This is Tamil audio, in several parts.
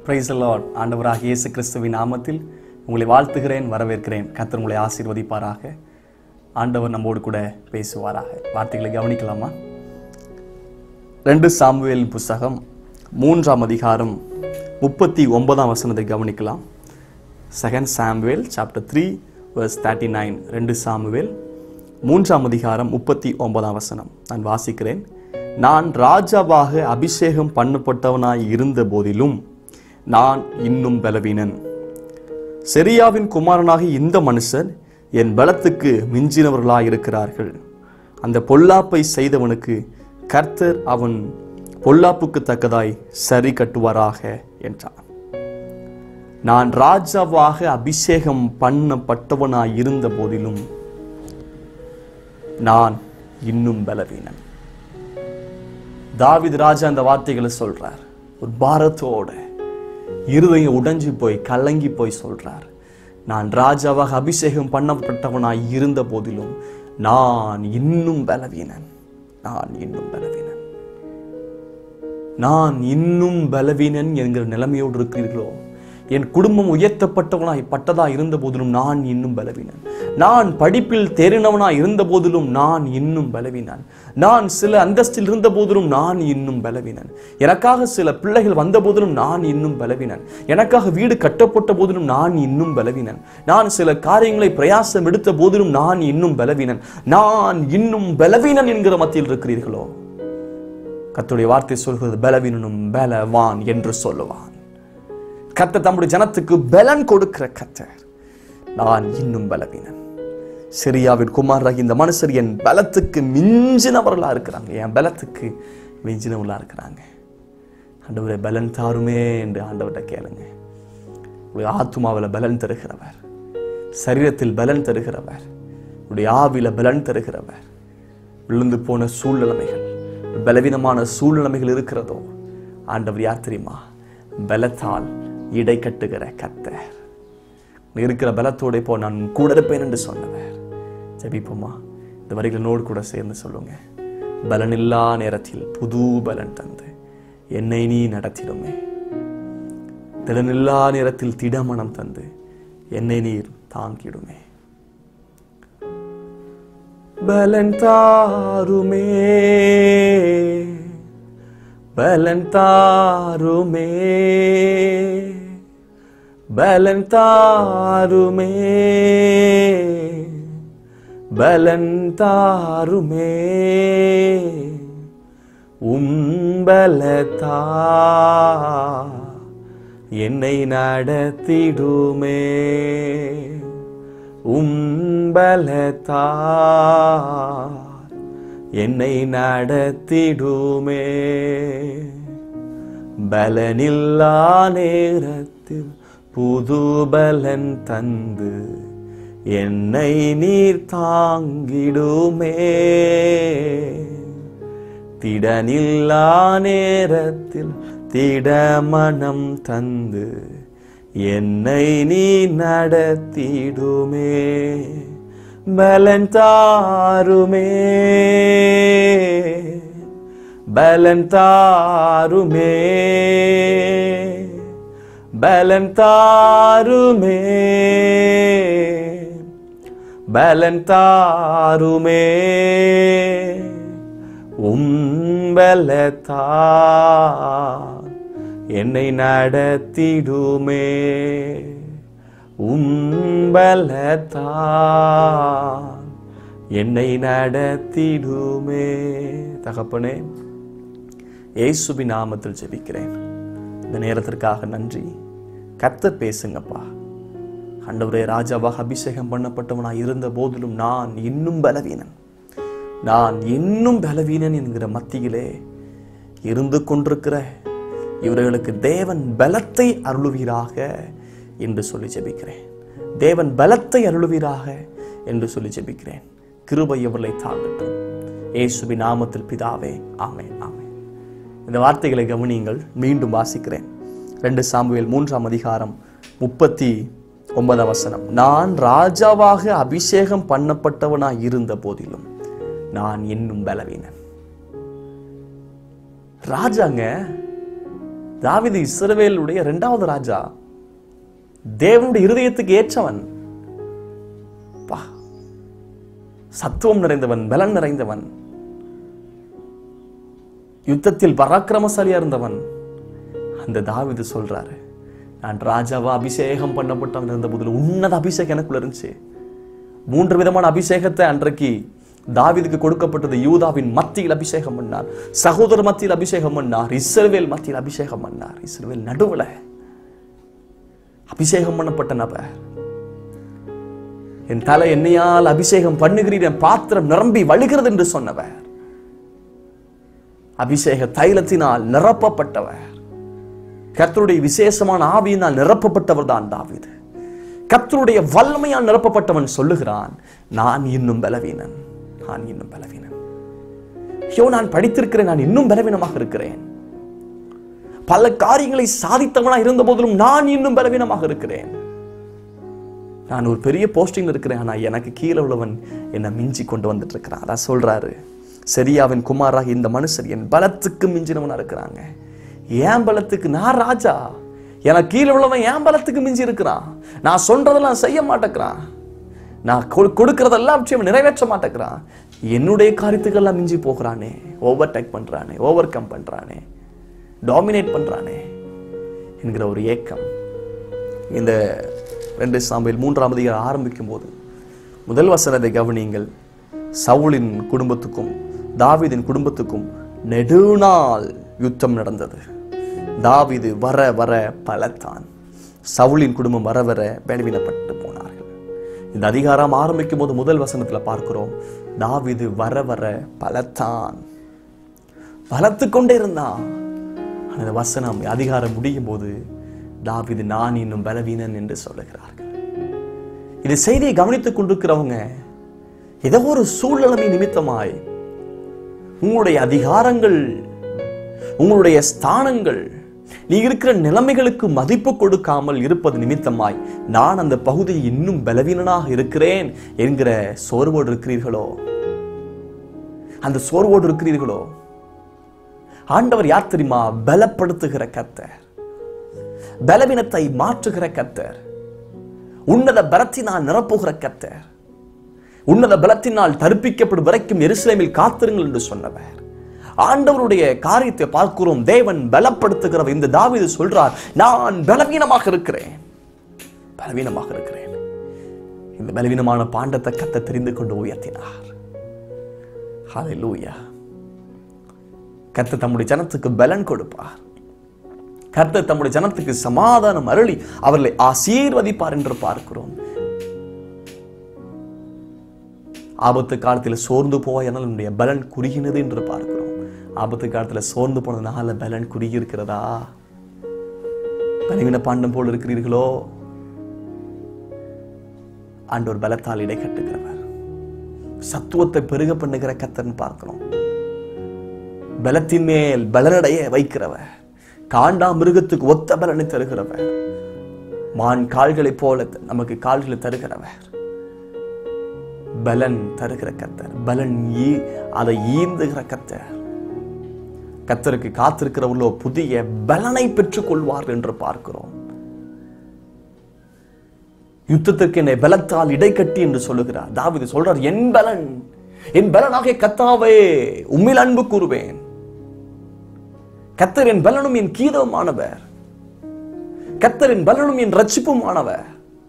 பிரைஸ் லார்ட் ஆண்டவராக இயேசு கிறிஸ்துவின் நாமத்தில் உங்களை வாழ்த்துகிறேன் வரவேற்கிறேன் கர்த்தர் உங்களை ஆசீர்வதிப்பாராக ஆண்டவர் நம்மோடு கூட பேசுவாராக வார்த்தைகளை கவனிக்கலாமா ரெண்டு சாமுவேல் புஸ்தகம் மூன்றாம் அதிகாரம் முப்பத்தி ஒன்பதாம் வசனத்தை கவனிக்கலாம் second Samuel chapter three verse thirty nine ரெண்டு சாமுவேல் மூன்றாம் அதிகாரம் முப்பத்தி ஒன்பதாம் வசனம் நான் வாசிக்கிறேன் நான் ராஜாவாக அபிஷேகம் பண்ணப்பட்டவனாய் இருந்த போதிலும் நான் இன்னும் பலவீனன் செரியாவின் குமாரனாகி இந்த மனுஷர் என் பலத்துக்கு மிஞ்சினவர்களாய் இருக்கிறார்கள் அந்த பொல்லாப்பை செய்தவனுக்கு கர்த்தர் அவன் பொல்லாப்புக்கு தக்கதாய் சரி கட்டுவாராக என்றான் நான் ராஜாவாக அபிஷேகம் பண்ணப்பட்டவனாய் இருந்த போதிலும் நான் இன்னும் பலவீனன் தாவீது ராஜா அந்த வார்த்தைகளை சொல்றார் ஒரு பாரத்தோட இருதயம் உடைஞ்சு போய் கலங்கி போய் சொல்றார் நான் ராஜாவாக அபிஷேகம் பண்ணப்பட்டவனாய் இருந்த போதிலும் நான் இன்னும் பலவீனன் நான் இன்னும் பலவீனன் நான் இன்னும் பலவீனன் என்கிற நிலைமையோடு இருக்கிறீர்களோ என் குடும்பம் உயர்த்தப்பட்டவனாய் பட்டதா இருந்த போதிலும் நான் இன்னும் பலவீனன் நான் படிப்பில் தேறினவனாய் இருந்த போதிலும் நான் இன்னும் பலவீனன் நான் சில அந்தஸ்தில் இருந்த போதிலும் நான் இன்னும் பலவீனன் எனக்காக சில பிள்ளைகள் வந்த போதிலும் நான் இன்னும் பலவீனன் எனக்காக வீடு கட்டப்பட்ட போதிலும் நான் இன்னும் பலவீனன் நான் சில காரியங்களை பிரயாசம் எடுத்த போதிலும் நான் இன்னும் பலவீனன் நான் இன்னும் பலவீனன் என்கிற மத்தியில் இருக்கிறீர்களோ கர்த்தருடைய வார்த்தை சொல்கிறது பலவீனனும் பலவான் என்று சொல்லுவான் கர்த்தர் தம்முடைய ஜனத்துக்கு பலன் கொடுக்கிற கர்த்தர் நான் இன்னும் பலவீனன் சிரியாவின் குமாரராகி இந்த மனுஷர் என் பலத்துக்கு மிஞ்சினவர்களா இருக்கிறாங்க என் பலத்துக்கு மிஞ்சினவர்களா இருக்கிறாங்க ஆண்டவரே பலன் தாருமே என்று ஆண்டவர்கிட்ட கேளுங்க உடைய ஆத்மாவில் பலன் தருகிறவர் சரீரத்தில் பலன் தருகிறவர் உடைய ஆவில பலன் தருகிறவர் விழுந்து போன சூழ்நிலைமைகள் பலவீனமான சூழ்நிலைமைகள் இருக்கிறதோ ஆண்டவர் யார் தெரியுமா பலத்தால் இடை கட்டுகிற கத்தர் நீ இருக்கிற பலத்தோட இப்போ நான் கூட இருப்பேன் என்று சொன்னவர் ஜெபிப்போமா இந்த வரிகளை நோடு கூட சேர்ந்து சொல்லுங்க பலனில்லா நேரத்தில் புது பலன் தந்து என்னை நீ நடத்திடுமே திடனில்லா நேரத்தில் திடமனம் தந்து என்னை நீர் தாங்கிடுமே பலன் தாருமே பலன் தாருமே பலன் தாருமே பலன் தாருமே உம்பலத்தா என்னை நடத்திடுமே உம்பலத்தா என்னை நடத்திடுமே பலனில்லா நேரத்தில் புது பலன் தந்து என்னை நீர் தாங்கிடுமே திடனில்லா நேரத்தில் திடமனம் தந்து என்னை நீ நடத்திடுமே பலன் தாருமே பலன் தாருமே பலன் தாருமே பலன் தாருமே உம்பலத்தா என்னை நடத்திடுமே உம்பலத்தா என்னை நடத்திடுமே தகப்பனே இயேசுபி நாமத்தில் ஜெபிக்கிறேன் இந்த நேரத்திற்காக நன்றி கர்த்தர் பேசுங்கப்பா ஆண்டவரே ராஜாவாக அபிஷேகம் பண்ணப்பட்டவனாய் இருந்த போதிலும் நான் இன்னும் பலவீனன் நான் இன்னும் பலவீனன் என்கிற மத்தியிலே இருந்து கொண்டிருக்கிற இவர்களுக்கு தேவன் பலத்தை அருளுவீராக என்று சொல்லி ஜெபிக்கிறேன் தேவன் பலத்தை அருளுவீராக என்று சொல்லி ஜெபிக்கிறேன் கிருபை இவர்களை தாங்கட்டும் இயேசுபி நாமத்தில் பிதாவே ஆமே ஆமே இந்த வார்த்தைகளை கவனியுங்கள் மீண்டும் வாசிக்கிறேன் ரெண்டு சாமுவேல் மூன்றாம் அதிகாரம் முப்பத்தி ஒன்பதாம் வசனம் நான் ராஜாவாக அபிஷேகம் பண்ணப்பட்டவனாய் இருந்த போதிலும் நான் இன்னும் பலவீனன் ராஜாங்க தாவீது இஸ்ரவேலுடைய இரண்டாவது ராஜா தேவனுடைய இருதயத்துக்கு ஏற்றவன் பா சத்துவம் நிறைந்தவன் பலன் நிறைந்தவன் யுத்தத்தில் பராக்கிரமசாலியா இருந்தவன் அந்த தாவீது சொல்றாரு நான் ராஜாவா அபிஷேகம் பண்ணப்பட்டவன் இருந்த போதில் உன்னத அபிஷேகம் எனக்குள்ள இருந்துச்சு மூன்று விதமான அபிஷேகத்தை அன்றைக்கு தாவீதுக்கு கொடுக்கப்பட்டது யூதாவின் மத்தியில் அபிஷேகம் பண்ணார் சகோதர மத்தியில் அபிஷேகம் பண்ணார் இஸ்ரவேல் மத்தியில் அபிஷேகம் பண்ணார் இஸ்ரவேல் நடுவுல அபிஷேகம் பண்ணப்பட்ட நபர் என் தலை என்னையால் அபிஷேகம் பண்ணுகிறீர் என் பாத்திரம் நிரம்பி வழிகிறது என்று சொன்னவர் அபிஷேக தைலத்தினால் நிரப்பப்பட்டவர் கர்த்தருடைய விசேஷமான ஆவியினால் நிரப்பப்பட்டவர் தான் தாவீது கர்த்தருடைய வல்லமையால் நிரப்பப்பட்டவன் சொல்லுகிறான் நான் இன்னும் பலவீனன் நான் இன்னும் பலவீனன் ஐயோ நான் படித்திருக்கிறேன் நான் இன்னும் பலவீனமாக இருக்கிறேன் பல காரியங்களை சாதித்தவனா இருந்த போதிலும் நான் இன்னும் பலவீனமாக இருக்கிறேன் நான் ஒரு பெரிய போஸ்டிங் இருக்கிறேன் ஆனா எனக்கு கீழே உள்ளவன் என்னை மிஞ்சி கொண்டு வந்துட்டு இருக்கிறான் அதான் சொல்றாரு சரியாவின் குமாராக இந்த மனுஷர் என் பலத்துக்கு மிஞ்சினவனா இருக்கிறாங்க ஏன் பலத்துக்கு நான் ராஜா எனக்கு கீழே உள்ளவன் ஏன் பலத்துக்கு மிஞ்சி இருக்கிறான் நான் சொல்றதெல்லாம் செய்ய மாட்டேங்கிறான் நான் கொடு- கொடுக்கறதெல்லாம் விஷயம் நிறைவேற்ற மாட்டேங்கிறான் என்னுடைய காரியத்துக்கெல்லாம் மிஞ்சி போகிறானே ஓவர் டேக் பண்றானே ஓவர் கம் பண்றானே டாமினேட் பண்றானே என்கிற ஒரு ஏக்கம் இந்த ரெண்டு சாம்பியல் மூன்றாம் அதிகாரம் ஆரம்பிக்கும் போது முதல் வசனத்தை கவனியுங்கள் சவுலின் குடும்பத்துக்கும் தாவீதின் குடும்பத்துக்கும் நெடுநாள் யுத்தம் நடந்தது தாவீது வர வர பலத்தான் சவுலின் குடும்பம் வர வர பலவீனப்பட்டு போனார்கள் இந்த அதிகாரம் ஆரம்பிக்கும் போது முதல் வசனத்துல பார்க்கிறோம் தாவீது வர வர பலத்தான் பலத்து கொண்டே இருந்தான் அந்த வசனம் அதிகாரம் முடியும் போது தாவீது நான் இன்னும் பலவீனன் என்று சொல்லுகிறார்கள் இது செய்தியை கவனித்துக் கொண்டிருக்கிறவங்க ஏதோ ஒரு சூழ்நிலைமை நிமித்தமாய் உங்களுடைய அதிகாரங்கள் உங்களுடைய ஸ்தானங்கள் நீ இருக்கிற நிலைமைகளுக்கு மதிப்பு கொடுக்காமல் இருப்பது நிமித்தமாய் நான் அந்த பகுதியில் இன்னும் பலவீனனாக இருக்கிறேன் என்கிற சோர்வோடு இருக்கிறீர்களோ அந்த சோர்வோடு இருக்கிறீர்களோ ஆண்டவர் யார் தெரியுமா பலப்படுத்துகிற கர்த்தர் பலவீனத்தை மாற்றுகிற கர்த்தர் உன்னத பலத்தினால் நிரப்புகிற கர்த்தர் உன்னத பலத்தினால் தரிப்பிக்கப்படும் வரைக்கும் எருசலேமில் காத்திருங்கள் என்று சொன்னவர் ஆண்டவருடைய காரியத்தை பார்க்கிறோம் தேவன் பலப்படுத்துகிறவர் இந்த தாவீது சொல்றார் நான் பலவீனமாக இருக்கிறேன் பலவீனமாக இருக்கிறேன் இந்த பலவீனமான பாண்டத்தை கத்த தெரிந்து கொண்டு உயர்த்தினார் ஹalleluya கர்த்தர் தம்முடைய ஜனத்துக்கு பலன் கொடுப்பார் கர்த்தர் தம்முடைய ஜனத்துக்கு சமாதானம் அருளி அவர்களை ஆசீர்வதிப்பார் என்று பார்க்கிறோம் ஆபத்து காலத்தில் சோர்ந்து போயனால் என்னுடைய பலன் குறுகினது என்று பார்க்கிறோம் ஆபத்து காலத்தில் சோர்ந்து போனதுனால பலன் குறுகி இருக்கிறதா பலவீன பாண்டம் போல் இருக்கிறீர்களோ ஆண்டவர் பலத்தால் இடை கட்டுகிறவர் சத்துவத்தை பெருக பண்ணுகிற கத்தர்னு பார்க்கிறோம் பலத்தின் மேல் பலனடைய வைக்கிறவர் காண்டா மிருகத்துக்கு ஒத்த பலனை தருகிறவர் மான் கால்களைப் போல நமக்கு கால்களை தருகிறவர் பலன் தருகிற கத்தர் பலன் ஈ அதை ஈந்துகிற கத்தர் கத்தருக்கு காத்திருக்கிறவர்களோ புதிய பலனை பெற்றுக் கொள்வார்கள் என்று பார்க்கிறோம் யுத்தத்திற்கு என்னை பலத்தால் இடைக்கட்டி என்று சொல்லுகிறார் தாவீது சொல்றார் என் பலன் என் பலனாகிய கத்தாவே உம்மில் அன்பு கூறுவேன் கத்தர் என் பலனும் என் கீதமானவர் கத்தர் என் பலனும் என் ரட்சிப்புமானவர்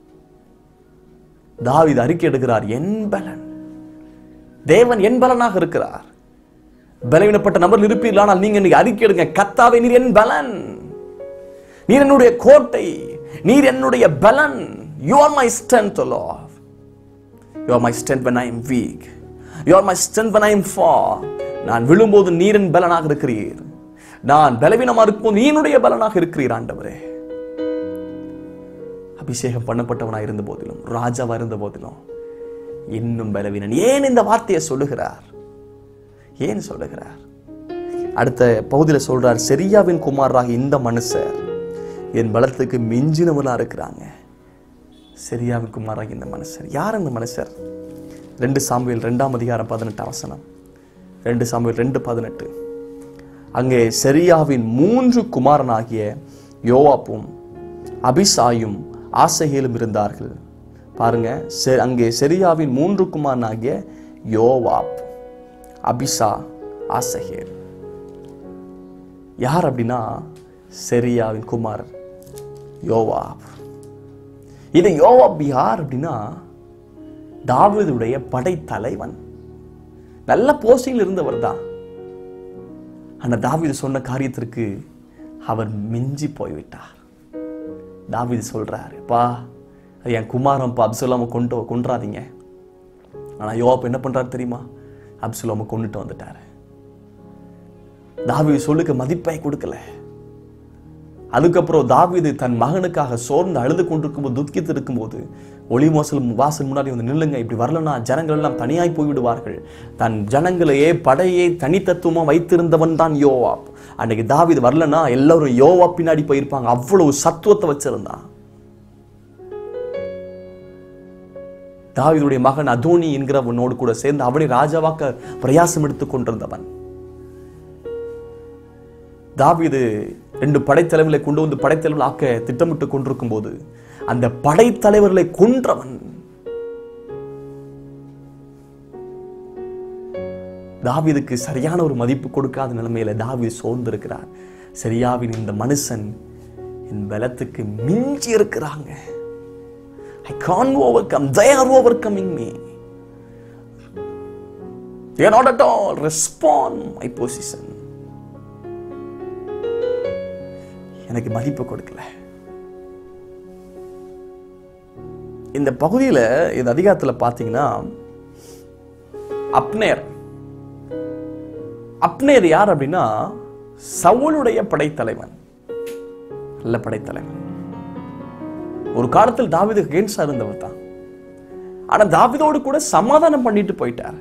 தாவீது அறிக்கை எடுக்கிறார் என் பலன் தேவன் என் பலனாக இருக்கிறார் பலவீனப்பட்ட நபர் இருப்பீர்கள் ஆனால் நீங்க இன்னைக்கு அறிக்கை எடுங்க கத்தாவே நீர் என் பலன் நீர் என்னுடைய கோட்டை நீர் என்னுடைய பலன் you are my strength lord you are my strength when I am weak you are my strength when I am far நான் விழும்போது நீரின் பலனாக இருக்கிறீர் நான் பலவீனமா இருக்கும்போது நீனுடைய பலனாக இருக்கிறீர் ஆண்டவரே அபிஷேகம் பண்ணப்பட்டவனாக இருந்த போதிலும் ராஜாவா இருந்த போதிலும் இன்னும் பலவீனன் ஏன் இந்த வார்த்தையை சொல்லுகிறார் ஏன் சொல்லுகிறார் அடுத்த பகுதியில் சொல்றார் செரியாவின் குமாராக இந்த மனுஷர் என் பலத்துக்கு மிஞ்சினவனா இருக்கிறாங்க செரியாவின் குமாராக இந்த மனுஷர் யார் இந்த மனுஷர் ரெண்டு சாமுவேல் ரெண்டாம் அதிகாரம் பதினெட்டு வசனம் ரெண்டு சாமுவேல் ரெண்டு பதினெட்டு அங்கே செரியாவின் மூன்று குமாரனாகிய யோவாப்பும் அபிசாயும் ஆசைகேலும் இருந்தார்கள் பாருங்க செ- அங்கே செரியாவின் மூன்று குமாரனாகிய யோவாப் அபிசா ஆசகேல் யார் அப்படின்னா செரியாவின் குமாரர் யோவாப் இது யோவாப் யார் அப்படின்னா தாவீதுடைய படைத்தலைவன் நல்ல போஸ்டிங்கில் இருந்தவர் தான் ஆனா தாவீது சொன்ன காரியத்திற்கு அவர் மிஞ்சி போய்விட்டார் தாவீது சொல்றாரு பா அது என் குமாரன் பா அப்சுல்லாம கொண்டு கொன்றாதீங்க ஆனா யோவாப் என்ன பண்றாரு தெரியுமா அப்சுல்லாம கொண்டுட்டு வந்துட்டாரு தாவீது சொல்லுக்கு மதிப்பை கொடுக்கல அதுக்கப்புறம் தாவீது தன் மகனுக்காக சோர்ந்து அழுது கொண்டிருக்கும்போது துக்கித்து இருக்கும்போது ஒளி வாசல் வாசல் முன்னாடி வந்து நில்லுங்க இப்படி வரலனா ஜனங்கள் எல்லாம் தனியாய் போய்விடுவார்கள் தன் ஜனங்களையே படையே தனித்தத்துவமா வைத்திருந்தவன் தான் யோவாப் அன்னைக்கு தாவீது வரலனா எல்லாரும் யோவா பின்னாடி போயிருப்பாங்க அவ்வளவு சத்துவத்தை வச்சிருந்தான் தாவீதுடைய மகன் அதோனி என்கிறவனோடு கூட சேர்ந்து அவனை ராஜாவாக்க பிரயாசம் எடுத்துக் கொண்டிருந்தவன் தாவீது ரெண்டு படைத்தலைவர்களை கொண்டு வந்து படைத்தலைவர்கள் ஆக்க திட்டமிட்டு கொண்டிருக்கும் போது அந்த படைத்தலைவர்களை கொன்றவன் தாவீதுக்கு சரியான ஒரு மதிப்பு கொடுக்காத நிலைமையில தாவீது சோர்ந்திருக்கிறார் சரியாவின் இந்த மனுஷன் என் பலத்துக்கு மிஞ்சி இருக்கிறாங்க I can overcome they are overcoming me they are not at all respond my position எனக்கு மதிப்பு கொடுக்கல இந்த பகுதியில் இந்த அதிகாரத்தில் பார்த்தீங்கன்னா அப்னேர் அப்னேர் யார் அப்படின்னா சவுலுடைய படைத்தலைவன் நல்ல படைத்தலைவன் ஒரு காலத்தில் தாவீது கேன்ஸா இருந்தவர் தான் ஆனா தாவீதோடு கூட சமாதானம் பண்ணிட்டு போயிட்டார்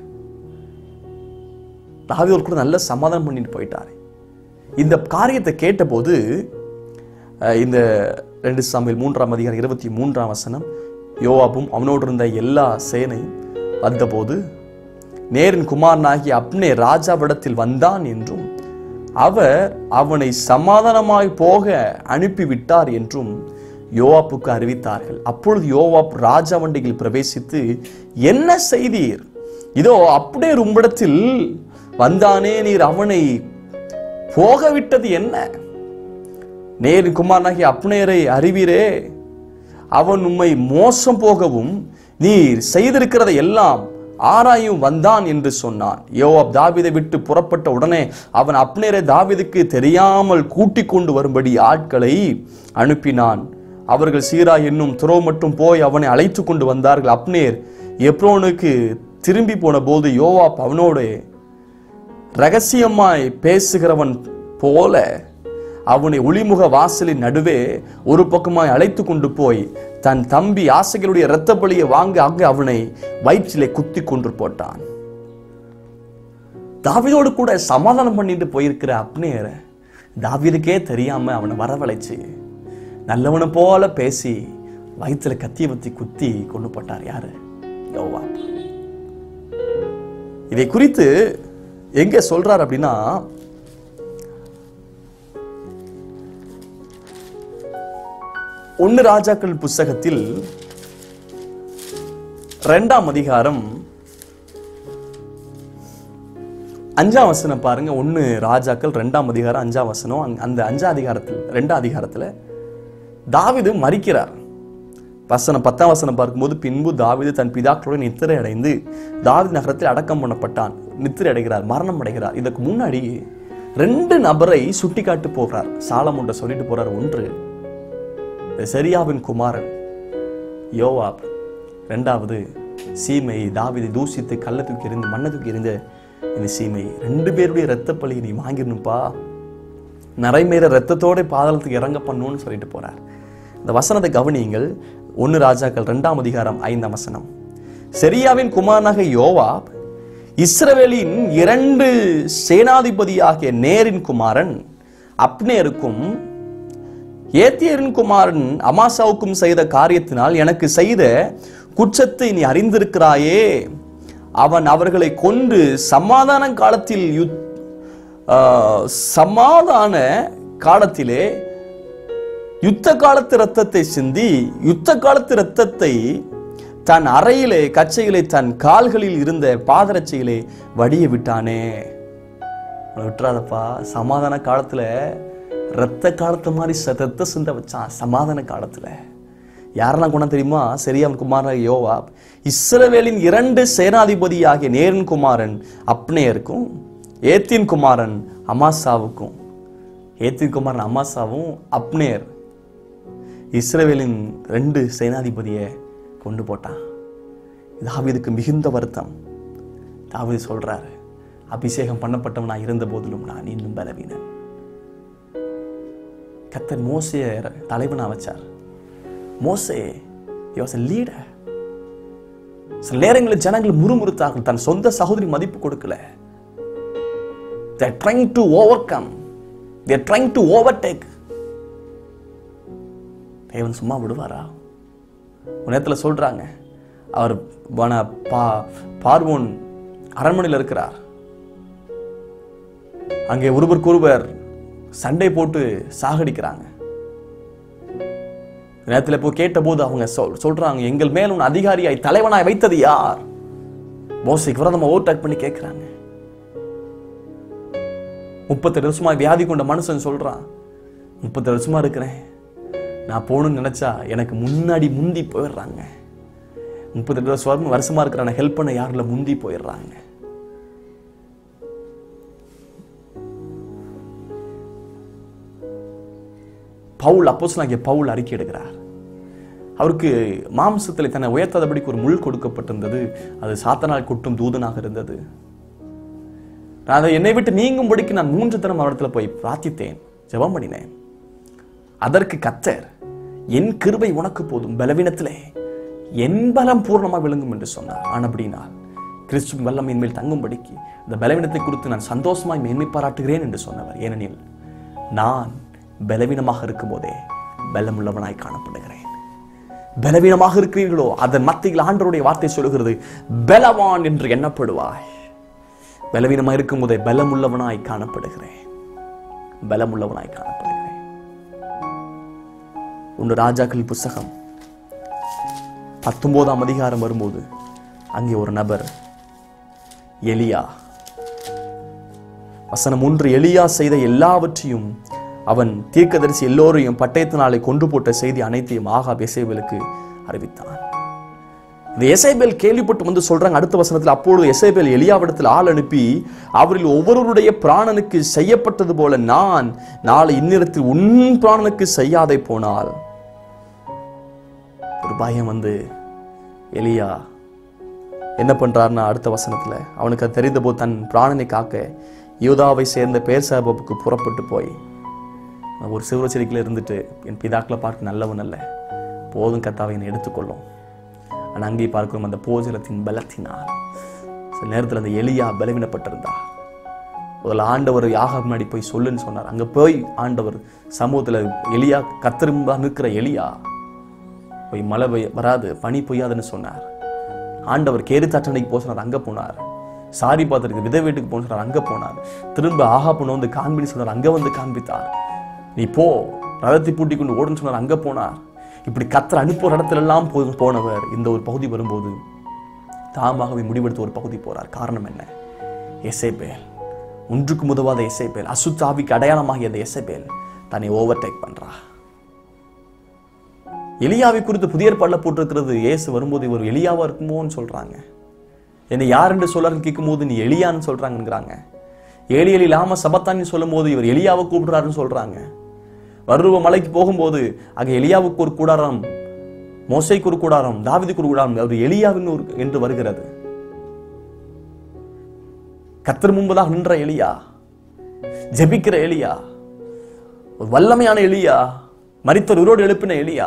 தாவீதோடு கூட நல்ல சமாதானம் பண்ணிட்டு போயிட்டார் இந்த காரியத்தை கேட்டபோது அஹ், இந்த ரெண்டு சாமியில் மூன்றாம் அதிகாரம் இருபத்தி மூன்றாம் வசனம் யோவாபும் அவனோடு இருந்த எல்லா சேனையும் வந்தபோது நேரின் குமாரனாகிய அப்னே ராஜாவிடத்தில் வந்தான் என்றும் அவர் அவனை சமாதானமாய் போக அனுப்பிவிட்டார் என்றும் யோவாப்புக்கு அறிவித்தார்கள் அப்பொழுது யோவாப் ராஜா வண்டியில் பிரவேசித்து என்ன செய்தீர் இதோ அப்படியே உம்மிடத்தில் வந்தானே நீர் அவனை போக விட்டது என்ன நேரின் குமாரனாகிய அப்னேரை அறிவீரே அவன் உம்மை மோசம் போகவும் நீர் செய்திருக்கிறதை எல்லாம் ஆராயும் வந்தான் என்று சொன்னான் யோவாப் தாவீதை விட்டு புறப்பட்ட உடனே அவன் அப்னேரை தாவீதுக்கு தெரியாமல் கூட்டிக் கொண்டு வரும்படி ஆட்களை அனுப்பினான் அவர்கள் சீரா என்னும் துறவு மட்டும் போய் அவனை அழைத்து கொண்டு வந்தார்கள் அப்னேர் எப்ரோனுக்கு திரும்பி போன போது யோவாப் அவனோடு ரகசியமாய் பேசுகிறவன் போல அவனை ஒளிமுக வாசலின் நடுவே ஒரு பக்கமாய் அழைத்து கொண்டு போய் தன் தம்பி ஆசைகளுடைய இரத்த பலியை வாங்க அங்கு அவனை வயிற்றிலே குத்தி கொன்று போட்டான் தாவீதோடு கூட சமாதானம் பண்ணிட்டு போயிருக்கிற அப்னேர தாவீதுக்கே தெரியாம அவனை வரவழைச்சு நல்லவனை போல பேசி வயிற்றுல கத்திய வத்தி குத்தி கொண்டு போட்டார் யாரு யோவாப் இதை குறித்து எங்க சொல்றார் அப்படின்னா ஒன்னு ராஜாக்கள் புஸ்தகத்தில் ரெண்டாம் அதிகாரம் அஞ்சாம் வசனம் பாருங்க ஒன்னு ராஜாக்கள் ரெண்டாம் அதிகாரம் அஞ்சாம் வசனம் அந்த- அந்த அஞ்சாம் அதிகாரத்தில் ரெண்டாம் அதிகாரத்துல தாவீது மறிக்கிறார் வசனம் பத்தாம் வசனம் பார்க்கும்போது பின்பு தாவீது தன் பிதாக்களுடன் நித்திரை அடைந்து தாவீது நகரத்தில் அடக்கம் பண்ணப்பட்டான் நித்திரை அடைகிறார் மரணம் அடைகிறார் இதற்கு முன்னாடி ரெண்டு நபரை சுட்டிக்காட்டு போகிறார் சாலமுண்ட சொல்லிட்டு போறார் ஒன்று செரியாவின் குமாரன் யோவாப் ரெண்டாவது சீமை தாவீதை தூசித்து கள்ள தூக்கி எறிந்து மண்ணை தூக்கி எறிந்த இந்த சீமை ரெண்டு பேருடைய இரத்த பலியை நீ வாங்கிடணும்ப்பா நரைமேற ரத்தத்தோட பாதாளத்துக்கு இறங்க பண்ணுன்னு சொல்லிட்டு போறார் இந்த வசனத்தை கவனியுங்கள் ஒன்னு ராஜாக்கள் ரெண்டாம் அதிகாரம் ஐந்தாம் வசனம் செரியாவின் குமாரனாக யோவாப் இஸ்ரவேலின் இரண்டு சேனாதிபதியாகிய நேரின் குமாரன் அப்னேருக்கும் ஏத்தியரின் குமாரன் அமாசாவுக்கும் செய்த காரியத்தினால் எனக்கு செய்த குற்றத்தை நீ அறிந்திருக்கிறாயே அவன் அவர்களை கொண்டு சமாதான காலத்தில் யுத் ஆஹ், சமாதான காலத்திலே யுத்த காலத்து ரத்தத்தை சிந்தி யுத்த காலத்து ரத்தத்தை தன் அறையிலே கச்சையிலே தன் கால்களில் இருந்த பாதரட்சையிலே வடிய விட்டானே உன்னை விட்டுறாதப்பா சமாதான காலத்துல ரத்த காலத்து மாதிரி ச- ரத்த சிந்த வச்சான் சமாதான காலத்துல யாரெல்லாம் கொண்டா தெரியுமா சரியான் குமாரன் யோவா இஸ்ரவேலின் இரண்டு சேனாதிபதியாகிய நேரின் குமாரன் அப்னேயருக்கும் ஏத்தின் குமாரன் அமாசாவுக்கும் ஏத்தின் குமாரன் அமாசாவும் அப்னேர் இஸ்ரவேலின் ரெண்டு சேனாதிபதியை கொண்டு போட்டான் தாவீதுக்கு மிகுந்த வருத்தம் தாவீது சொல்றாரு அபிஷேகம் பண்ணப்பட்டவனா இருந்த போதிலும் நான் இன்னும் பலவீனன் கத்தர் மோசைய தலைவனா வச்சார் மோசே வாஸ் லீடர் சில நேரங்களில் ஜனங்கள் முறுமுறுத்தார்கள் தன் சொந்த சகோதரி மதிப்பு கொடுக்கல they're trying to overcome they're trying to overtake தேவன் சும்மா விடுவாரா ஒரு நேரத்தில் சொல்றாங்க அவர் வன பா பார்வோன் அரண்மனையில் இருக்கிறார் அங்கே ஒருவருக்கொருவர் சண்டை போட்டு சாகடிக்கிறாங்க நேரத்தில் இப்போ கேட்டபோது அவங்க சொல் சொல்றாங்க எங்கள் மேல் உன் அதிகாரியாய் தலைவனாய் வைத்தது யார் மோசைக்கு விரதமா ஓவர்டேக் பண்ணி கேட்கிறாங்க முப்பத்தெட்டு வருஷமா வியாதி கொண்ட மனுஷன் சொல்றான் முப்பத்தெட்டு வருஷமா இருக்கிறேன் நான் போகணும்னு நினைச்சா எனக்கு முன்னாடி முந்தி போயிடுறாங்க முப்பத்தெட்டு வருஷம் வருஷமா இருக்கிற ஹெல்ப் பண்ண யாருல முந்தி போயிடுறாங்க பவுல் அப்போஸ்தலனாகிய பவுல் அறிக்கை எடுக்கிறார் அவருக்கு மாம்சத்தில் தன்னை உயர்த்தாதபடிக்கு ஒரு முள் கொடுக்கப்பட்டிருந்தது அது சாத்தனால் கொட்டும் தூதனாக இருந்தது நான் அதை என்னை விட்டு நீங்கும்படிக்கு நான் மூன்று தரம் அவரிடத்துல போய் பிரார்த்தித்தேன் ஜெபம் பண்ணினேன் அதற்கு கத்தர் என் கிருபை உனக்கு போதும் பலவீனத்திலே என் பலம் பூர்ணமா விளங்கும் என்று சொன்னார் ஆனபடினால் கிறிஸ்துவின் வல்லமையின் மேல் தங்கும்படிக்கு இந்த பலவீனத்தை குறித்து நான் சந்தோஷமாய் மேன்மை பாராட்டுகிறேன் என்று சொன்னவர் ஏனெனில் நான் பலவீனமாக இருக்கும்போதே பலமுள்ளவனாய் காணப்படுகிறேன் பலவீனமாக இருக்கிறீர்களோ அதன் மத்தியில் ஆண்டவருடைய வார்த்தை சொல்லுகிறது பலவான் என்று எண்ணப்படுவாய் பலவீனமாக இருக்கும்போதே பலமுள்ளவனாய் காணப்படுகிறேன் பலமுள்ளவனாய் காணப்படுகிறேன் ஒன்று ராஜாக்கள் புஸ்தகம் பத்தொன்பதாம் அதிகாரம் வரும்போது அங்கே ஒரு நபர் எலியா வசனம் ஒன்று எலியா செய்த எல்லாவற்றையும் அவன் தீர்க்கதரிசி எல்லோரையும் பட்டயத்தினாலே கொண்டு போட்ட செய்தி அனைத்தையும் ஆகாப் எசேபேலுக்கு அறிவித்தான் இந்த எசேபேல் கேள்விப்பட்டு வந்து சொல்றாங்க அடுத்த வசனத்தில் அப்பொழுது எசேபேல் எலியாவிடத்தில் ஆள் அனுப்பி அவரில் ஒவ்வொருவருடைய பிராணனுக்கு செய்யப்பட்டது போல நான் நாளை இந்நேரத்தில் உன் பிராணனுக்கு செய்யாதே போனால் ஒரு பயம் வந்து எலியா என்ன பண்றாருன்னா அடுத்த வசனத்துல அவனுக்கு அது தெரிந்த போது தன் பிராணனை காக்க யூதாவை சேர்ந்த பேர் சாபப்புக்கு புறப்பட்டு போய் நான் ஒரு சிறுவ செடிக்கில் இருந்துட்டு என் பிதாக்களை பார்க்க நல்லவன் அல்ல போதும் கத்தாவை என்னை எடுத்துக்கொள்ளும் ஆனால் அங்கே பார்க்கிறோம் அந்த போஜனத்தின் பலத்தினால் சில நேரத்தில் அந்த எலியா பலவீனப்பட்டிருந்தா முதல்ல ஆண்டவர் யாக முன்னாடி போய் சொல்லுன்னு சொன்னார் அங்கே போய் ஆண்டவர் சமூகத்தில் எலியா கத்திரும்பா நிற்கிற எலியா போய் மழை பெய்ய வராது பனி பொய்யாதுன்னு சொன்னார் ஆண்டவர் கேரி தட்டணைக்கு போக சொன்னார் அங்கே போனார் சாரி பார்த்துருக்கு விதை வீட்டுக்கு போன சொன்னார் அங்கே போனார் திரும்ப ஆஹா பொண்ணு வந்து காண்பின்னு சொன்னார் அங்கே வந்து காண்பித்தார் நீ போ ரதத்தை பூட்டி கொண்டு ஓடுன்னு சொன்னார் அங்கே போனார் இப்படி கத்தர் அனுப்புற இடத்துல எல்லாம் போ போனவர் இந்த ஒரு பகுதி வரும்போது தாமாகவே முடிவெடுத்து ஒரு பகுதி போறார் காரணம் என்ன எசேபேல் ஒன்றுக்கு முதவாத எசேபேல் அசுத்தாவிக்கு அடையாளமாகிய அந்த எசேபேல் தன்னை ஓவர்டேக் பண்றா எலியாவை குறித்து புதிய ஏற்பாடுல போட்டிருக்கிறது இயேசு வரும்போது இவர் எலியாவா இருக்குமோன்னு சொல்றாங்க என்னை யார் என்று சொல்லாருன்னு கேட்கும்போது நீ எலியான்னு சொல்றாங்கங்கிறாங்க ஏலி எலி லாம சபத்தான்னு சொல்லும் போது இவர் எலியாவை கூப்பிடுறாருன்னு சொல்றாங்க வருவ மலைக்கு போகும்போது அங்க எலியாவுக்கு ஒரு கூடாரம் மோசைக்கு ஒரு கூடாரம் தாவிதுக்கு ஒரு கூடாரம் அவர் எலியாவின் ஒரு என்று வருகிறது கத்தர் முன்பதாக நின்ற எலியா ஜெபிக்கிற எலியா ஒரு வல்லமையான எலியா மரித்தர் உரோடு எழுப்பின எலியா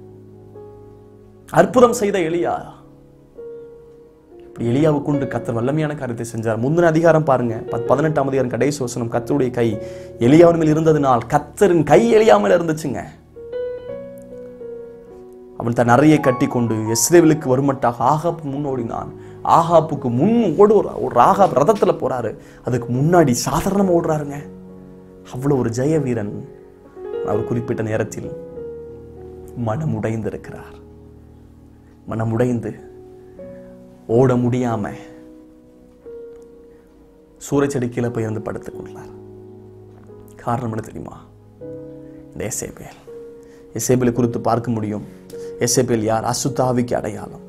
அற்புதம் செய்த எலியா இப்படி எலியாவை கொண்டு கத்தர் வல்லமையான காரியத்தை செஞ்சார் முந்தின அதிகாரம் பாருங்க பத்- பதினெட்டாம் அதிகாரம் கடைசி வசனம் கத்தருடைய கை எலியாவின் மேல் இருந்ததினால் கத்தரின் கை எலியா மேல இருந்துச்சுங்க அவன் தன் அறையை கட்டி கொண்டு எஸ்ரேவிலுக்கு வருமட்டாக ஆகாப் முன்னோடினான் ஆகாப்புக்கு முன் ஓடு ஒரு ஆகாப் ரதத்துல போறாரு அதுக்கு முன்னாடி சாதாரணமா ஓடுறாருங்க அவ்வளவு ஒரு ஜெய வீரன் அவர் குறிப்பிட்ட நேரத்தில் மனமுடைந்திருக்கிறார் மனமுடைந்து ஓட முடியாம சூரச்செடி கீழே போய் வந்து படுத்துக் கொள்ளார் காரணம் என்ன தெரியுமா இந்த எசேபேல் எசேபேலை குறித்து பார்க்க முடியும் எசேபேல் யார் அசுத்தாவிக்கு அடையாளம்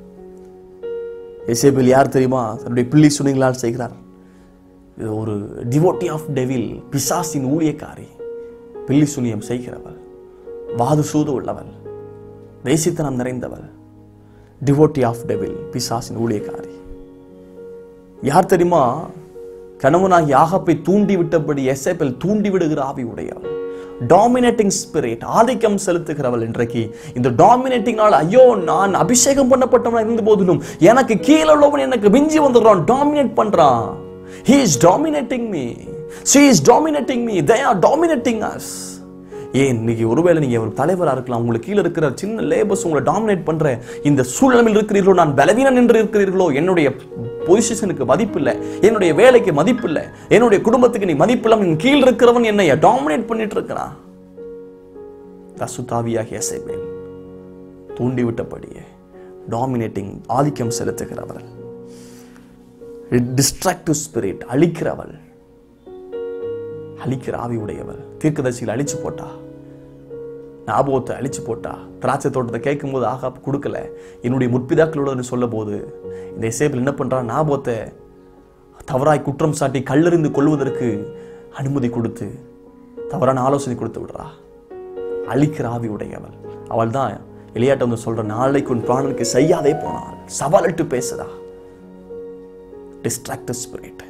எசேபேல் யார் தெரியுமா தன்னுடைய பிள்ளை சுனிகளால் செய்கிறார் இது ஒரு டிவோட்டி ஆஃப் டெவில் பிசாசின் ஊழியக்காரி பில்லி சுனியம் செய்கிறவள் வாது சூது உள்ளவள் தேசித்தனம் நிறைந்தவள் டிவோட்டி ஆஃப் டெவில் பிசாசின் ஊழியக்காரி யார் தெரியுமா கணவனாகி ஆகப்பை தூண்டி விட்டபடி எசேபேல் தூண்டி விடுகிற ஆவி உடையவள் டாமினேட்டிங் ஸ்பிரிட் ஆதிக்கம் செலுத்துகிறவள் இன்றைக்கு இந்த டாமினேட்டிங்னால ஐயோ நான் அபிஷேகம் பண்ணப்பட்டவனா இருந்த போதிலும் எனக்கு கீழே உள்ளவன் எனக்கு மிஞ்சி வந்துடுறான் டாமினேட் பண்றான் he is dominating me she is dominating me they are dominating us ஏன் இன்னைக்கு ஒருவேளை நீங்க ஒரு தலைவரா இருக்கலாம் உங்களுக்கு கீழே இருக்கிற சின்ன லேபர்ஸ் உங்களை டாமினேட் பண்ற இந்த சூழ்நிலையில் இருக்கிறீர்களோ நான் பலவீனம் என்று இருக்கிறீர்களோ என்னுடைய பொசிஷனுக்கு மதிப்பில்லை என்னுடைய வேலைக்கு மதிப்பில்லை என்னுடைய குடும்பத்துக்கு நீ மதிப்பில்லை என் கீழ் இருக்கிறவன் என்னை டாமினேட் பண்ணிட்டு இருக்கிறான் தசுதாவியாகிய எசேபேல் தூண்டிவிட்டபடியே டாமினேட்டிங் ஆதிக்கம் செலுத்துகிறவர்கள் டிஸ்ட்ராக்டிவ் ஸ்பிரிட் அழிக்கிறவள் அழிக்கிற ஆவி உடையவள் தீர்க்கதரிசியில் அழிச்சு போட்டா ஞாபகத்தை அழிச்சு போட்டா திராட்சை தோட்டத்தை கேட்கும்போது ஆகா கொடுக்கல என்னுடைய முற்பிதாக்களோட சொல்ல போது இந்த இசைப்பில் என்ன பண்றா ஞாபகத்தை தவறாய் குற்றம் சாட்டி கல்லறிந்து கொள்வதற்கு அனுமதி கொடுத்து தவறான ஆலோசனை கொடுத்து விடுறா அழிக்கிற ஆவி உடையவள் அவள் தான் எளியாட்ட வந்து சொல்ற நாளைக்கு உன் பிராணனுக்கு செய்யாதே போனாள் சவாலிட்டு பேசுதா டிஸ்ட்ராக்டிவ் ஸ்பிரிட்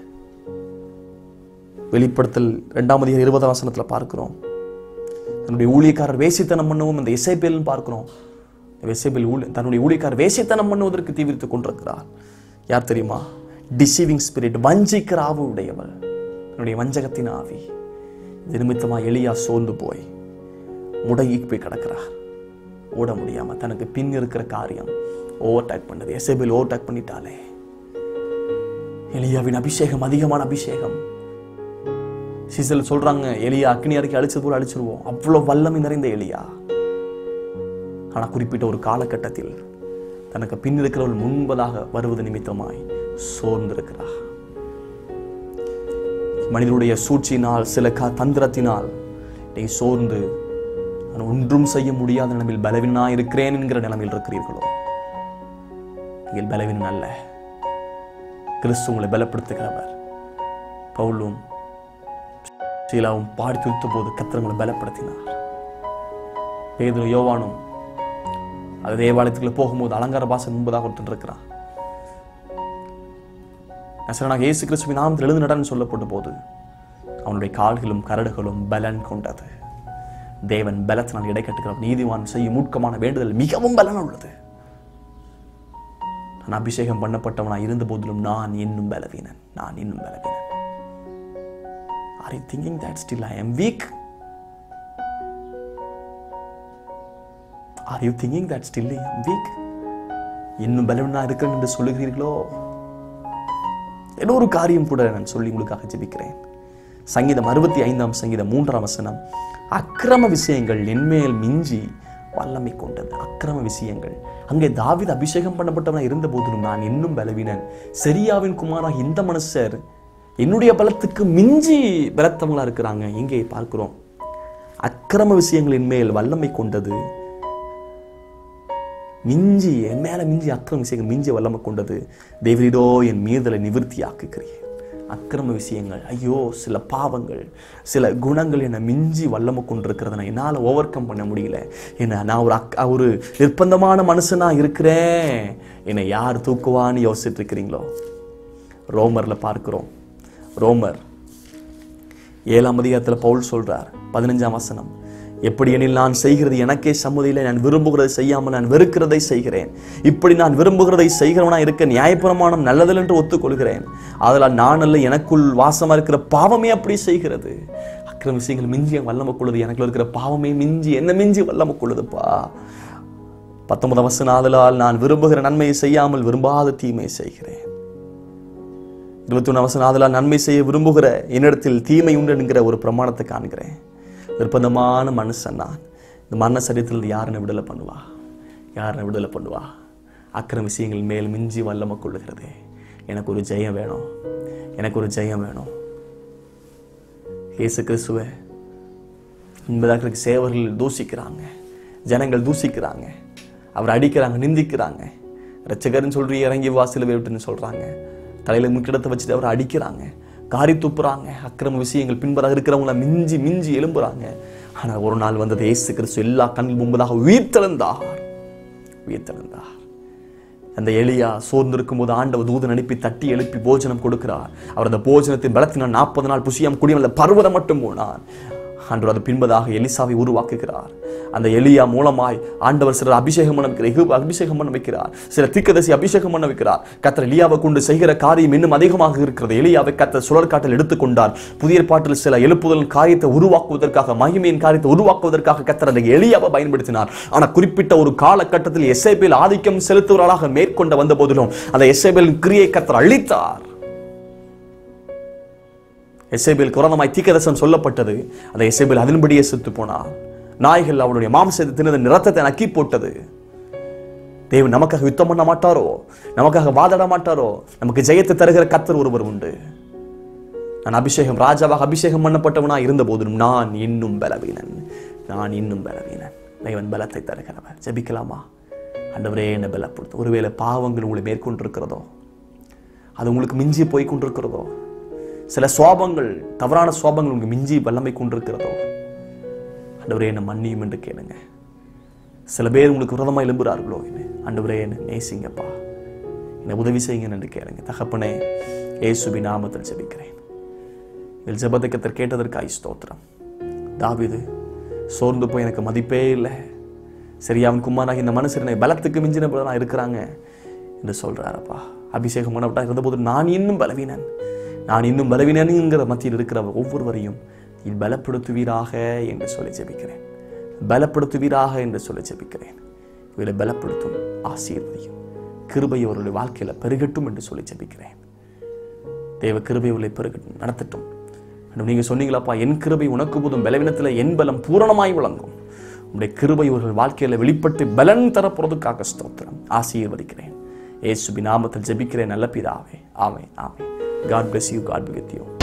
வெளிப்படுத்தல் ரெண்டாம் அதிகாரம் இருபதாம் வசனத்துல பார்க்கிறோம் தன்னுடைய ஊழியக்காரர் வேசித்தனம் பண்ணவும் இந்த இசைப்பேல் பார்க்கிறோம் இசைப்பேல் ஊழி தன்னுடைய ஊழியக்காரர் வேசித்தனம் பண்ணுவதற்கு தீவிரித்துக் கொண்டிருக்கிறார் யார் தெரியுமா டிசீவிங் ஸ்பிரிட் வஞ்சிக்கிற ஆவு உடையவள் தன்னுடைய வஞ்சகத்தின் ஆவி இது நிமித்தமா எளியா சோர்ந்து போய் முடங்கி போய் கிடக்கிறார் ஓட முடியாம தனக்கு பின் இருக்கிற காரியம் ஓவர்டேக் பண்ணது எசேபேல் ஓவர்டேக் பண்ணிட்டாலே எலியாவின் அபிஷேகம் அதிகமான அபிஷேகம் சீசல் சொல்றாங்க எலியா அக்னி அறிக்கை அழிச்சது போல அழிச்சிருவோம் அவ்வளவு வல்லமை நிறைந்த எலியா ஆனா குறிப்பிட்ட ஒரு காலகட்டத்தில் தனக்கு பின் இருக்கிறவள் முன்பதாக வருவது நிமித்தமாய் சோர்ந்திருக்கிறார் மனிதனுடைய சூழ்ச்சியினால் சில க தந்திரத்தினால் நீ சோர்ந்து நான் ஒன்றும் செய்ய முடியாத நிலைமையில் பலவீனா இருக்கிறேன் என்கிற நிலைமையில் இருக்கிறீர்களோ நீங்கள் பலவீனன் அல்ல கிறிஸ்து உங்களை பலப்படுத்துகிறவர் பவுலும் சீலாவும் பாடி துதித்த போது கத்தர் உங்களை பலப்படுத்தினார் பேதுரு யோவானும் அது தேவாலயத்துக்குள்ள போகும்போது அலங்கார பாசம் முன்பதாக ஒருத்தன் இருக்கிறான் நசரனாக இயேசு கிறிஸ்துவின் நாமத்தில் எழுந்து நடன்னு சொல்லப்பட்ட போது அவனுடைய கால்களும் கரடுகளும் பலன் கொண்டது தேவன் பலத்தினால் இடை கட்டுகிறார் நீதிவான் செய்யும் மூர்க்கமான வேண்டுதல் மிகவும் பலன் உள்ளது நான் அபிஷேகம் பண்ணப்பட்டவனாய் இருந்த போதிலும் நான் இன்னும் பலவீனன் நான் இன்னும் பலவீனன் are you thinking that still I am weak are you thinking that still I am weak இன்னும் பலவீனா இருக்கிறேன் என்று சொல்லுகிறீர்களோ ஏதோ ஒரு காரியம் கூட நான் சொல்லி உங்களுக்காக ஜெபிக்கிறேன் சங்கீதம் அறுபத்தி ஐந்தாம் சங்கீதம் மூன்றாம் வசனம் அக்கிரம விஷயங்கள் என்மேல் மிஞ்சி வல்லமை கொண்டது அக்கிரம விஷயங்கள் அங்கே தாவீது அபிஷேகம் பண்ணப்பட்டவனா இருந்த போதிலும் நான் இன்னும் பலவீனன் செரியாவின் குமாராக இந்த மனுஷர் என்னுடைய பலத்துக்கு மிஞ்சி பலத்தவங்களா இருக்கிறாங்க இங்கே பார்க்கிறோம் அக்கிரம விஷயங்களின் மேல் வல்லமை கொண்டது மிஞ்சி என் மேல மிஞ்சி அக்கிரம விஷயங்கள் மிஞ்சி வல்லமை கொண்டது தேவரிடோ என் மீதலை நிவர்த்தி ஆக்குகிறேன் அக்கிரம விஷயங்கள் ஐயோ சில பாவங்கள் சில குணங்கள் என்னை மிஞ்சி வல்லமை கொண்டிருக்கிறத நான் என்னால் ஓவர் கம் பண்ண முடியல என்ன நான் ஒரு அக் ஒரு நிர்பந்தமான மனுஷனா இருக்கிறேன் என்னை யார் தூக்குவான்னு யோசிச்சுட்டு இருக்கிறீங்களோ ரோமர்ல பார்க்கிறோம் ரோமர் ஏழாம் அதிகாரத்தில் பவுல் சொல்றார் பதினஞ்சாம் வசனம் எப்படி எனில் நான் செய்கிறது எனக்கே சம்மதியில்லை நான் விரும்புகிறதை செய்யாமல் நான் வெறுக்கிறதை செய்கிறேன் இப்படி நான் விரும்புகிறதை செய்கிறவனா இருக்க நியாயப்பிரமாணம் நல்லதில் என்று ஒத்துக்கொள்கிறேன் அதனால் நான் அல்ல எனக்குள் வாசமா இருக்கிற பாவமே அப்படி செய்கிறது அக்கிரம விஷயங்கள் மிஞ்சி வல்லம கொள்ளுது எனக்குள்ள இருக்கிற பாவமே மிஞ்சி என்ன மிஞ்சி வல்லம கொள்ளுதுப்பா பத்தொன்பதாம் வசனம் ஆதலால் நான் விரும்புகிற நன்மையை செய்யாமல் விரும்பாத தீமையை செய்கிறேன் இருபத்தி ஒன்று அவசரம் அதெல்லாம் நன்மை செய்ய விரும்புகிற என்னிடத்தில் தீமை உண்டு என்கிற ஒரு பிரமாணத்தை காண்கிறேன் நிர்பந்தமான மனுஷன் நான் இந்த மரண சரீரத்தில் யாருன்னு விடுதலை பண்ணுவா யாருன்னு விடுதலை பண்ணுவா அக்கிர விஷயங்கள் மேல் மிஞ்சி வல்லம கொள்ளுகிறது எனக்கு ஒரு ஜெயம் வேணும் எனக்கு ஒரு ஜெயம் வேணும் இயேசு கிறிஸ்துவை என்பதாக சேவர்கள் தூசிக்கிறாங்க ஜனங்கள் தூசிக்கிறாங்க அவர் அடிக்கிறாங்க நிந்திக்கிறாங்க ரச்சகர்னு சொல்றி இறங்கி வாசல விட்டுன்னு சொல்றாங்க தலையில முக்கிடத்தை வச்சுட்டு அவரை அடிக்கிறாங்க காரி துப்புறாங்க அக்கிரம விஷயங்கள் பின்பதாக இருக்கிறவங்கள மிஞ்சி மிஞ்சி எழும்புறாங்க ஆனா ஒரு நாள் வந்தது இயேசு கிறிஸ்து எல்லா கண்கள் முன்பதாக உயிர்த்தெழுந்தார் உயிர்த்தெழுந்தார் அந்த எலியா சோர்ந்திருக்கும் போது ஆண்டவர் தூதன் அனுப்பி தட்டி எழுப்பி போஜனம் கொடுக்கிறார் அவர் அந்த போஜனத்தின் பலத்தினால் நாற்பது நாள் புசியாம் குடியும் அந்த பர்வதம் மட்டும் போனார் அன்று அது பின்பதாக எலிசாவை உருவாக்குகிறார் அந்த எலியா மூலமாய் ஆண்டவர் சிலர் அபிஷேகம் பண்ண வைக்கிறார் இகு அபிஷேகம் பண்ண வைக்கிறார் சில திக்கதசி அபிஷேகம் பண்ண வைக்கிறார் கத்தர் எலியாவை கொண்டு செய்கிற காரியம் இன்னும் அதிகமாக இருக்கிறது எலியாவை கத்தர் சுழற்காட்டில் எடுத்துக்கொண்டார் புதிய பாட்டில் சில எழுப்புதல் காரியத்தை உருவாக்குவதற்காக மகிமையின் காரியத்தை உருவாக்குவதற்காக கத்தர் அந்த எலியாவை பயன்படுத்தினார் ஆனா குறிப்பிட்ட ஒரு காலகட்டத்தில் எஸ்ஐபியில் ஆதிக்கம் செலுத்துவர்களாக மேற்கொண்ட வந்த போதிலும் அந்த எஸ்ஐபியின் கிரியை கத்தர் அழித்தார் எசேபேல் குரதமாய் தீக்கதசம் சொல்லப்பட்டது அந்த எசேபேல் அதன்படியே செத்து போனார் நாய்கள் அவனுடைய மாம்சத்தை தின்னது ரத்தத்தை நக்கி போட்டது தேவன் நமக்காக யுத்தம் பண்ண மாட்டாரோ நமக்காக வாதாட மாட்டாரோ நமக்கு ஜெயத்தை தருகிற கத்தர் ஒருவர் உண்டு நான் அபிஷேகம் ராஜாவாக அபிஷேகம் பண்ணப்பட்டவனா இருந்த போதிலும் நான் இன்னும் பலவீனன் நான் இன்னும் பலவீனன் தேவன் பலத்தை தருகிறவர் ஜெபிக்கலாமா ஆண்டவரே என்ன பலப்படுத்தும் ஒருவேளை பாவங்கள் உங்களை மேற்கொண்டிருக்கிறதோ அது உங்களுக்கு மிஞ்சி போய் கொண்டிருக்கிறதோ சில சுவாபங்கள் தவறான சுவாபங்கள் உங்களுக்கு மிஞ்சி வல்லமை கொண்டிருக்கிறதோ ஆண்டவரே என்ன மன்னியும் என்று கேளுங்க சில பேர் உங்களுக்கு விரதமாக எழும்புறார்களோ என்ன ஆண்டவரே என்ன நேசிங்கப்பா என்னை உதவி செய்யுங்க என்று கேளுங்க தகப்பனே ஏசுபி நாமத்தில் ஜெபிக்கிறேன் இதில் ஜெபத்தை கத்தர் கேட்டதற்காய் ஸ்தோத்திரம் தாவிது சோர்ந்து போய் எனக்கு மதிப்பே இல்லை சரி அவன் குமாராக இந்த மனுஷர் என்னை பலத்துக்கு மிஞ்சின இருக்கிறாங்க என்று சொல்றாரப்பா அபிஷேகம் பண்ணப்பட்டா இருந்தபோது நான் இன்னும் பலவீனன் நான் இன்னும் பலவீனனுங்கிற மத்தியில் இருக்கிற ஒவ்வொருவரையும் நீ பலப்படுத்துவீராக என்று சொல்லி ஜெபிக்கிறேன் பலப்படுத்துவீராக என்று சொல்லி ஜெபிக்கிறேன் இவளை பலப்படுத்தும் ஆசீர்வதியும் கிருபை அவர்களுடைய வாழ்க்கையில பெருகட்டும் என்று சொல்லி ஜெபிக்கிறேன் தேவ கிருபை அவர்களை பெருகட்டும் நடத்தட்டும் அன்று நீங்க சொன்னீங்களாப்பா என் கிருபை உனக்கு போதும் பலவீனத்தில் என் பலம் பூரணமாய் விளங்கும் உங்களுடைய கிருபை இவர்கள் வாழ்க்கையில வெளிப்பட்டு பலன் தரப்போறதுக்காக ஸ்தோத்திரம் ஆசீர்வதிக்கிறேன் ஏசுபி நாமத்தில் ஜெபிக்கிறேன் நல்ல பிதாவே ஆமே ஆமே God bless you God be with you